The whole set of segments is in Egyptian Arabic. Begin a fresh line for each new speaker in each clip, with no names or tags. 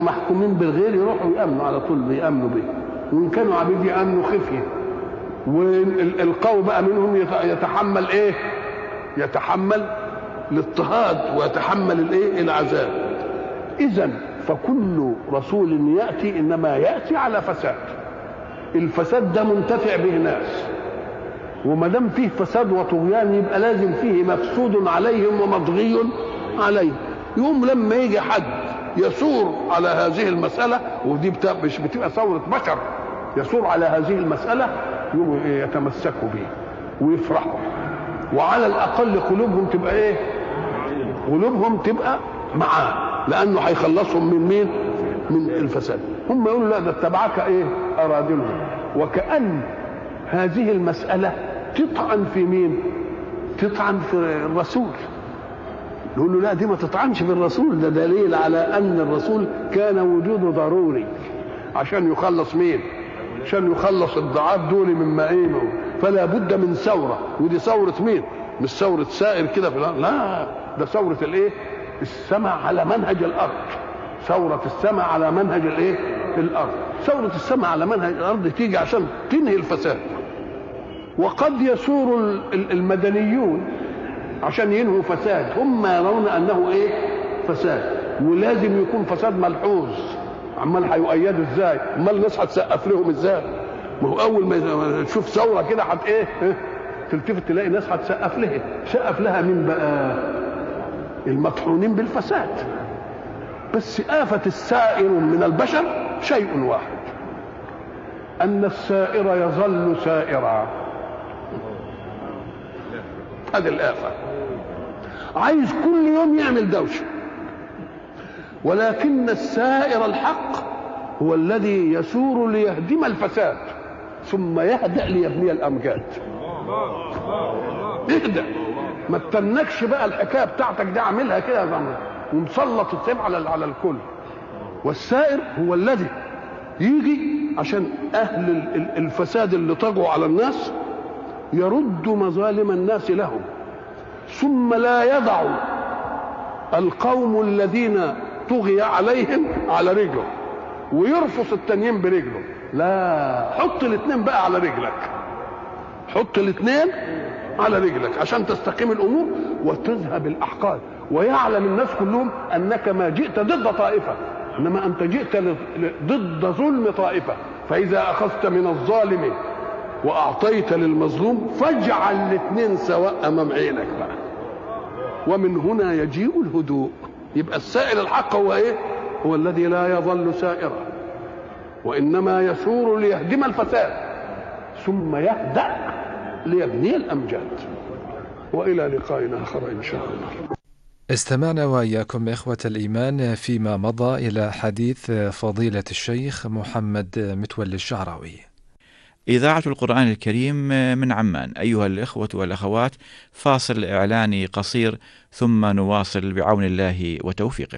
محكومين بالغير يروحوا يامنوا على طول بيامنوا به وان كانوا عبيد يامنوا خفيه والقوم بقى منهم يتحمل ايه يتحمل الاضطهاد ويتحمل الايه العذاب اذا فكل رسول ياتي انما ياتي على فساد الفساد ده منتفع به ناس وما دام فيه فساد وطغيان يبقى لازم فيه مفسود عليهم ومضغي عليهم يوم لما يجي حد يثور على هذه المسألة ودي بتا... مش بتبقى ثورة بشر يثور على هذه المسألة يوم يتمسكوا به ويفرحوا وعلى الأقل قلوبهم تبقى إيه؟ قلوبهم تبقى معاه لأنه هيخلصهم من مين؟ من الفساد هم يقولوا لا ده اتبعك إيه؟ أرادلهم وكأن هذه المسألة تطعن في مين؟ تطعن في الرسول نقول له لا دي ما تطعنش في الرسول ده دليل على ان الرسول كان وجوده ضروري عشان يخلص مين عشان يخلص الضعاف دول من معينه فلا بد من ثوره ودي ثوره مين مش ثوره سائر كده في الارض لا ده ثوره الايه السمع على منهج الارض ثورة السمع على منهج الايه؟ الارض، ثورة السمع على منهج الارض تيجي عشان تنهي الفساد. وقد يثور المدنيون عشان ينهوا فساد هم يرون انه ايه فساد ولازم يكون فساد ملحوظ عمال هيؤيدوا ازاي امال الناس هتسقف لهم ازاي ما هو اول ما تشوف ثوره كده هت ايه تلتفت تلاقي ناس هتسقف لها سقف لها مين بقى المطحونين بالفساد بس آفة السائر من البشر شيء واحد أن السائر يظل سائرا هذه الآفة عايز كل يوم يعمل دوشة ولكن السائر الحق هو الذي يسور ليهدم الفساد ثم يهدأ ليبني الأمجاد اهدأ ما تتنكش بقى الحكايه بتاعتك دي عاملها كده زمر ومسلط السيف على على الكل والسائر هو الذي يجي عشان اهل الفساد اللي طغوا على الناس يرد مظالم الناس لهم ثم لا يضع القوم الذين طغي عليهم على رجله ويرفص التانيين برجله لا حط الاثنين بقى على رجلك حط الاثنين على رجلك عشان تستقيم الامور وتذهب الاحقاد ويعلم الناس كلهم انك ما جئت ضد طائفه انما انت جئت ضد ظلم طائفه فاذا اخذت من الظالم واعطيت للمظلوم فاجعل الاثنين سواء امام عينك بقى ومن هنا يجيء الهدوء يبقى السائل الحق هو ايه هو الذي لا يظل سائرا وانما يثور ليهدم الفساد ثم يهدأ ليبني الامجاد والى لقاء اخر ان شاء الله
استمعنا واياكم اخوه الايمان فيما مضى الى حديث فضيله الشيخ محمد متولي الشعراوي
إذاعة القرآن الكريم من عمان أيها الإخوة والأخوات فاصل إعلاني قصير ثم نواصل بعون الله وتوفيقه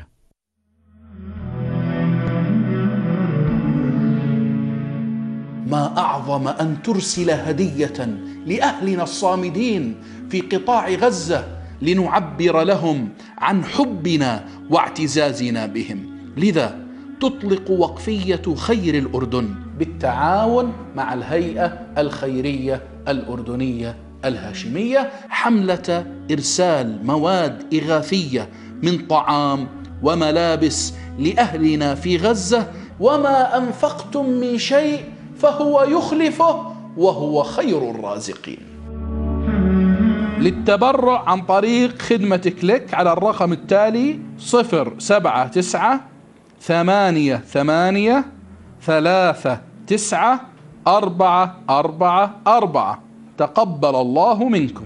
ما اعظم ان ترسل هديه لاهلنا الصامدين في قطاع غزه لنعبر لهم عن حبنا واعتزازنا بهم لذا تطلق وقفيه خير الاردن بالتعاون مع الهيئه الخيريه الاردنيه الهاشميه حمله ارسال مواد اغاثيه من طعام وملابس لاهلنا في غزه وما انفقتم من شيء فهو يخلفه وهو خير الرازقين للتبرع عن طريق خدمة كليك على الرقم التالي صفر سبعة تسعة ثمانية ثمانية ثلاثة تسعة أربعة أربعة أربعة تقبل الله منكم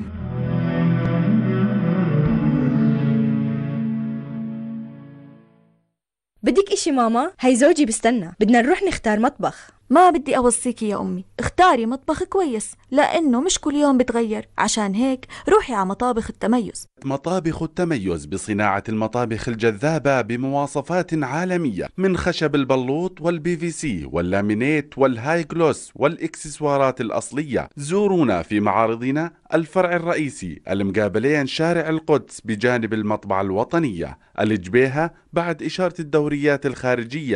بدك اشي ماما هي زوجي بستنى بدنا نروح نختار مطبخ ما بدي أوصيكي يا أمي اختاري مطبخ كويس لأنه مش كل يوم بتغير عشان هيك روحي على مطابخ التميز
مطابخ التميز بصناعة المطابخ الجذابة بمواصفات عالمية من خشب البلوط والبي في سي واللامينيت والهاي جلوس والإكسسوارات الأصلية زورونا في معارضنا الفرع الرئيسي المقابلين شارع القدس بجانب المطبعة الوطنية الجبيهة بعد إشارة الدوريات الخارجية